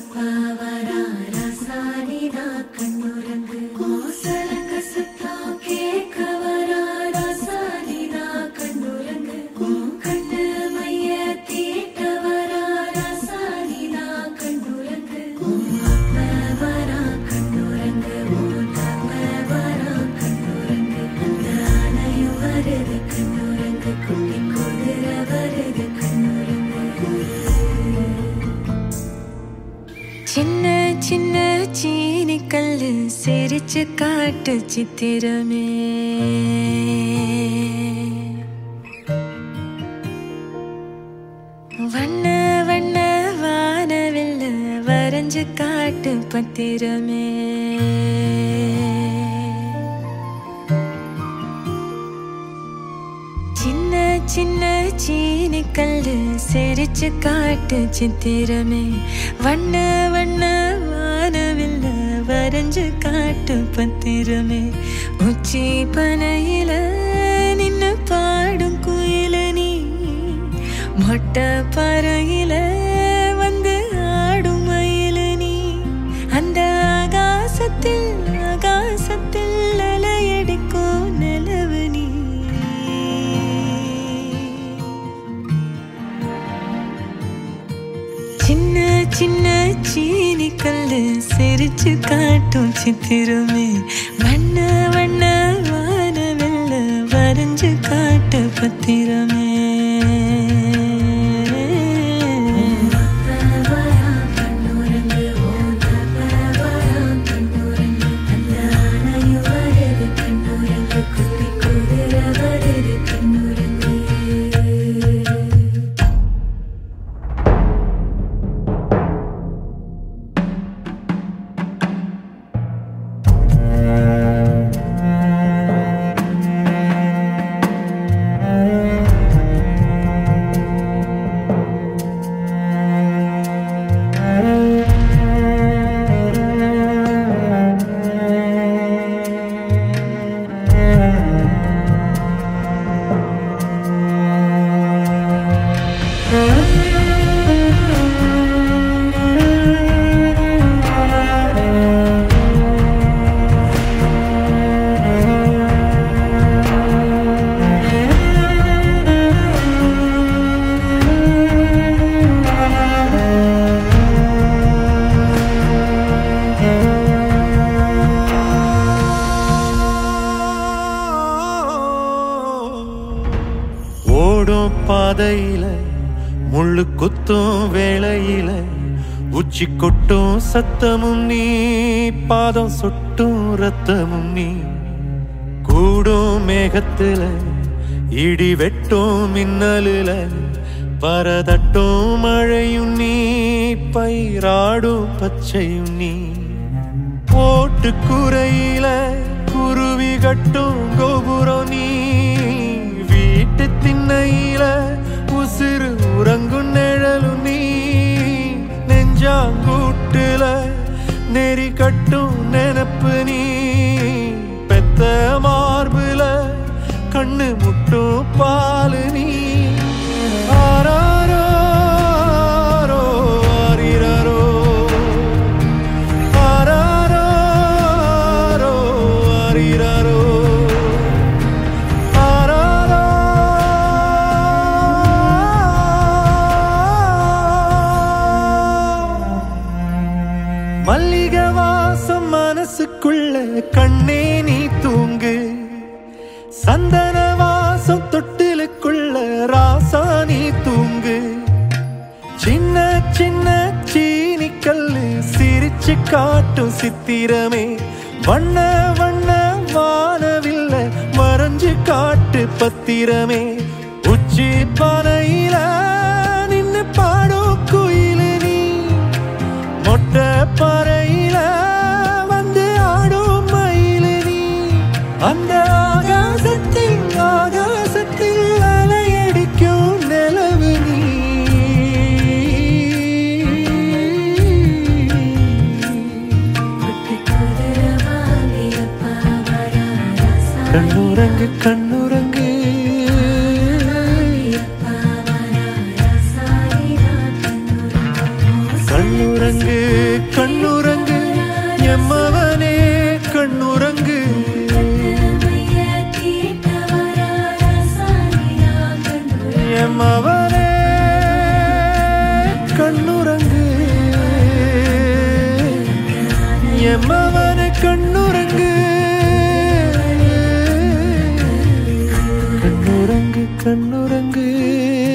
அப்பா வரா ரசானினா கண்ணுரங்கு கோசலங்க சத்தம் கேட்க வரா ரசானினா கண்ணுரங்கு கண்ணு மைய தீட்ட வரா ரசானினா கண்ணுரங்கு அப்ப வரா கண்ணுரங்கு அப்ப வரா கண்ணுரங்கு அந்த அணையும் வருது கண்ணுரங்கு குட்டி குதிரை வருது கண்ணுரங்கு சின்ன சின்ன சீனி கல்லு சிரிச்சு காட்டு சித்திரமே வண்ண வண்ண வானவில்ல வரைஞ்சு காட்டு பத்திரமே சின்ன சின்ன சீனி கல்லு சிரிச்சு காட்டு சித்திரமே வண்ண வண்ண வானவில்ல வரைஞ்சு காட்டு பத்திரமே உச்சி பனையில நின்னு பாடும் குயில நீ மொட்டை பறையில வந்து ஆடும் மயில நீ அந்த ஆகாசத்தில் ஆகாசத்தில் அலையடிக்கும் நிலவு நீ சின்ன சின்ன சீனி கல்லு சிரிச்சு காட்டும் சித்திரமே வண்ண வண்ண வானவெல்ல வரைஞ்சு காட்டு பத்திரமே வரா கண்ணுரங்கு ஓ வரா கண்ணுரங்கு அந்த அணையும் வருது கண்ணுரங்கு குட்டி குதிரை வருது கண்ணுரங்கு ஓடும் பாதையில முள்ளு குத்தும் வேளையில உச்சி கொட்டும் சத்தமும் நீ பாதம் சொட்டும் ரத்தமும் நீ கூடும் மேகத்துல இடி வெட்டும் மின்னலுல பரதட்டும் மழையும் நீ பயிராடும் பச்சையும் நீ போட்டு குறையில குருவி கட்டும் கோபுரம் நீ வீட்டு திண்ணையில உசிறு உறங்கும் நிழலும் நீ நெஞ்சாங்கூட்டுல நெறி கட்டும் நினப்பு நீ பெத்த மார்புல கண்ணு முட்டும் பாலு நீ ஆராரோ ஆரிரரோ ஆராரோ ஆரிரரோ ஆராரோ மல்லிகை வாசம் மனசுக்குள்ள கண்ணே நீ தூங்கு சந்தன வாசம் தொட்டிலுக்குள்ள ராசா நீ தூங்கு சின்ன சின்ன சீனி கல்லு சிரிச்சு காட்டும் சித்திரமே வண்ண வண்ண வானவில்ல மறைஞ்சு காட்டு பத்திரமே உச்சி பானையில நின்னு பாடும் குயிலு நீ மொட்டை பறையில வந்து ஆடும் மயிலு நீ அந்த ஆகாசத்தில் ஆகாசத்தில் அலையடிக்கும் நிலவு நீ குட்டி குதிரை வாங்கியப்பா வரா ரசானினா கண்ணுறங்கு கண்ணுறங்கு அப்பா வரா ரசானினா கண்ணுரங்கு கண்ணுறங்கு கண்ணுரங்கு கண்ணுரங்கு எம்மவனே கண்ணுரங்கு மைய தீட்ட வராத சானியா கண்ணுரங்கு எம்மவனே கண்ணுரங்கு எம்மவனே கண்ணுரங்கு கண்ணுரங்கு கண்ணுரங்கு